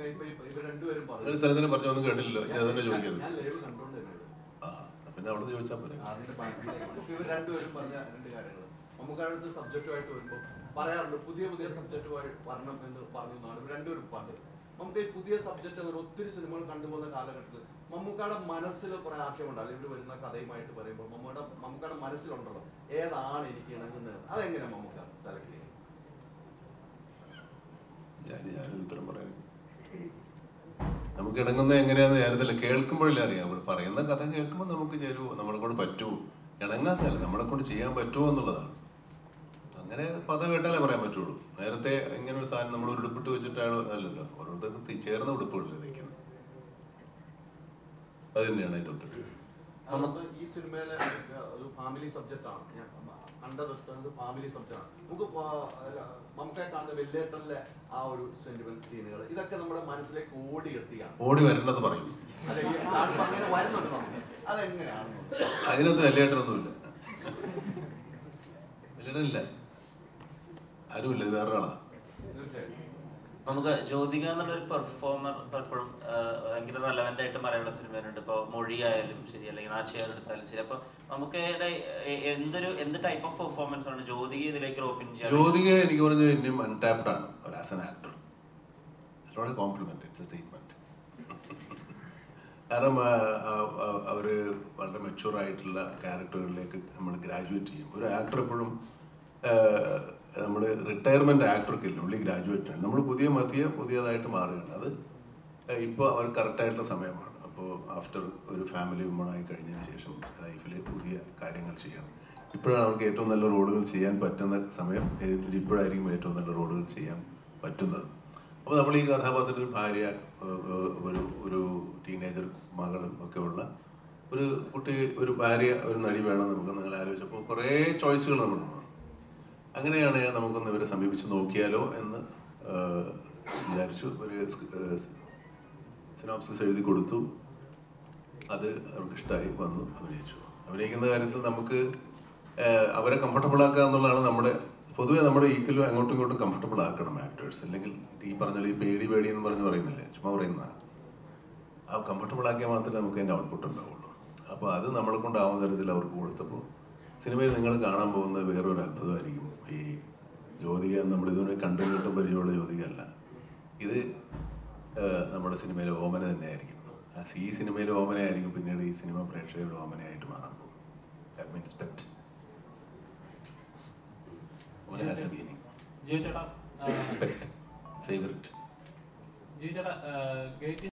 നമുക്ക് ഇപ്പൊ ഇപ്പൊ ഇവർ രണ്ടുപേരും നിങ്ങൾ പറഞ്ഞു ഇത്തരത്തിന് പറഞ്ഞൊന്നും കേട്ടില്ലല്ലോ ഞാൻ തന്നെ ചോദിക്കരുത് ഞാൻ ലൈവ് കണ്ടോണ്ട് തന്നെ ആ പിന്നെ അവിടെ ചോദിച്ചാൽ പോരെ അതിന്റെ പാട്ടിലേക്ക് ഇവർ രണ്ടുപേരും പറഞ്ഞ രണ്ട് കാര്യങ്ങൾ നമുക്ക് അടുത്ത് സബ്ജക്റ്റുമായിട്ട് വരുമ്പോൾ പറയാറുണ്ട് പുതിയ പുതിയ സബ്ജക്റ്റുമായി വരണം എന്ന് പറഞ്ഞു എന്നാണ് ഇവർ രണ്ടുപേരും പറഞ്ഞത് നമുക്ക് ഈ പുതിയ സബ്ജക്റ്റ് എന്ന് പറഞ്ഞാൽ ഒത്തിരി സിനിമകൾ കണ്ടുപോകുന്ന കാലഘട്ടത്തിൽ മമ്മൂക്കാടെ മനസ്സിൽ കുറെ ആശയമുണ്ടാവും ഇവർ വരുന്ന കഥയുമായിട്ട് പറയുമ്പോൾ മമ്മൂടെ മമ്മൂക്കാടെ മനസ്സിലുണ്ടല്ലോ ഏതാണ് എനിക്ക് ഇണങ്ങുന്നത് അതെങ്ങനെ മമ്മൂക്ക സെലക്ട് ചെയ്യും ഞാൻ ഞാനൊരു ഉത്തരം പറയാൻ നമുക്ക് ഇണങ്ങുന്നത് എങ്ങനെയാന്ന് ഞാനിതല്ല കേൾക്കുമ്പോഴല്ലേ അറിയാം അവർ പറയുന്ന കഥ കേൾക്കുമ്പോൾ നമുക്ക് ചേരുവോ നമ്മളെ കൊണ്ട് പറ്റുമോ ഇണങ്ങാത്തല്ല നമ്മളെ കൊണ്ട് ചെയ്യാൻ പറ്റുമോ എന്നുള്ളതാണ് അങ്ങനെ പദം കേട്ടാലേ പറയാൻ പറ്റുള്ളൂ നേരത്തെ ഇങ്ങനെ ഒരു സാധനം നമ്മൾ ഒരു ഉടുപ്പിട്ട് വെച്ചിട്ടാണ് അല്ലല്ലോ ഓരോരുത്തർക്ക് തി- ചേർന്ന ഉടുപ്പുകളല്ലേ തയ്ക്കുന്നത് അത് തന്നെയാണ് അതിന്റെ ഉത്തരം നമുക്ക് ഈ സിനിമയിലെ ഒരു ഫാമിലി സബ്ജക്റ്റ് ആണ് ഞാൻ കണ്ടത് ഫാമിലി സബ്ജക്റ്റ് ആണ് നമുക്ക് നമുക്ക് കാണുന്ന വെല്ലേട്ടനിലെ ആ ഒരു സെന്റിമെന്റ് സീനുകൾ ഇതൊക്കെ നമ്മുടെ മനസ്സിലേക്ക് ഓടി എത്തിയാണ് ഓടി വരേണ്ടത് പറയും അല്ലെ ഈ കാണുമ്പോ അങ്ങനെ വരുന്നുണ്ട് നമുക്ക് അതെങ്ങനെയാണ് അതിനകത്ത് വലിയേട്ടനൊന്നുമില്ല വലിയേട്ടനില്ല ആരുമില്ല ഇത് വേറൊരാളാ തീർച്ചയായും നമുക്ക് ജ്യോതിക എന്നുള്ളൊരു പെർഫോമർ പലപ്പോഴും ഭയങ്കര റെലവെന്റ് ആയിട്ട് മലയാള സിനിമയിലുണ്ട് ഇപ്പോൾ മൊഴിയായാലും ശരി അല്ലെങ്കിൽ നാച്ചിയായാലും എടുത്താലും ശരി അപ്പൊ നമുക്ക് എന്തൊരു എന്ത് ടൈപ്പ് ഓഫ് പെർഫോമൻസ് ആണ് ജ്യോതിക ഇതിലേക്ക് ഓപ്പൺ ചെയ്യാൻ ജ്യോതിക എനിക്ക് പറഞ്ഞത് ഇനിയും അൺടാപ്ഡ് ആണ് ഒരു as an actor not a compliment it's a statement കാരണം ആ, ആ, ആ, അവര് വളരെ മെച്ചൂർ ആയിട്ടുള്ള ക്യാരക്ടറുകളിലേക്ക് നമ്മൾ ഗ്രാജുവേറ്റ് ചെയ്യും ഒരു ആക്ടർ എപ്പോഴും നമ്മൾ റിട്ടയർമെന്റ് ആക്ടർക്ക് ഇല്ല ഉള്ളി ഗ്രാജുവേറ്റ് ആണ് നമ്മൾ പുതിയ മതിയ പുതിയതായിട്ട് മാറുകയാണ് അത് ഇപ്പോൾ അവർ കറക്റ്റായിട്ടുള്ള സമയമാണ് അപ്പോൾ ആഫ്റ്റർ ഒരു ഫാമിലി വുമണായി കഴിഞ്ഞതിന് ശേഷം ലൈഫിൽ പുതിയ കാര്യങ്ങൾ ചെയ്യണം ഇപ്പോഴാണ് അവർക്ക് ഏറ്റവും നല്ല റോളുകൾ ചെയ്യാൻ പറ്റുന്ന സമയം ഇതിൽ ഇപ്പോഴായിരിക്കും ഏറ്റവും നല്ല റോളുകൾ ചെയ്യാൻ പറ്റുന്നത് അപ്പോൾ നമ്മൾ ഈ കഥാപാത്രത്തിൽ ഭാര്യ ഏഹ്, ഏഹ്, ഒരു ഒരു ടീനേജർ മകളും ഒക്കെ ഉള്ള ഒരു കുട്ടി ഒരു ഭാര്യ ഒരു നടി വേണം നമുക്ക് നിങ്ങൾ ആലോചിച്ചപ്പോൾ കുറേ ചോയ്സുകൾ നമ്മൾ അങ്ങനെയാണ് നമുക്കൊന്ന് ഇവരെ സമീപിച്ച് നോക്കിയാലോ എന്ന് ഏഹ്, വിചാരിച്ചു ഒരു സിനോപ്സിസ് എഴുതി കൊടുത്തു അത് അവർക്ക് ഇഷ്ടമായി വന്നു അഭിനയിച്ചു അഭിനയിക്കുന്ന കാര്യത്തിൽ നമുക്ക് ഏഹ്, അവരെ കംഫർട്ടബിൾ ആക്കുക എന്നുള്ളതാണ് നമ്മുടെ പൊതുവെ നമ്മുടെ ഈക്വലും അങ്ങോട്ടും ഇങ്ങോട്ടും കംഫർട്ടബിൾ ആക്കണം ആക്ടേഴ്സ് അല്ലെങ്കിൽ ഈ പറഞ്ഞ ഈ പേടി പേടി എന്ന് പറഞ്ഞ് പറയുന്നില്ലേ ചുമ്മാ പറയുന്നതാണ് ആ കംഫർട്ടബിൾ ആക്കിയാൽ മാത്രമേ നമുക്ക് അതിൻ്റെ ഔട്ട്പുട്ട് ഉണ്ടാവുള്ളൂ അപ്പോൾ അത് നമ്മളെ കൊണ്ടാവുന്ന തരത്തിൽ അവർക്ക് കൊടുത്തപ്പോൾ സിനിമയിൽ നിങ്ങൾ കാണാൻ പോകുന്നത് വേറൊരു അത്ഭുതമായിരിക്കും ഈ ജ്യോതിക നമ്മൾ ഇതുവരെ കണ്ടു കേട്ടും പരിചയമുള്ള ജ്യോതിക അല്ല ഇത് ഏഹ്, നമ്മുടെ സിനിമയിലെ ഓമന തന്നെയായിരിക്കും ആ ഈ സിനിമയിലെ ഓമനയായിരിക്കും പിന്നീട് ഈ സിനിമ പ്രേക്ഷകരുടെ ഓമനയായിട്ട് മാറാൻ പോകും ദാറ്റ് മീൻസ് പെറ്റ് ഓമന ഹാസ് എ മീനിങ് ജിയോ ചേട്ടാ പെറ്റ് ഫേവററ്റ് ജിയോ ചേട്ടാ ഗേറ്റ്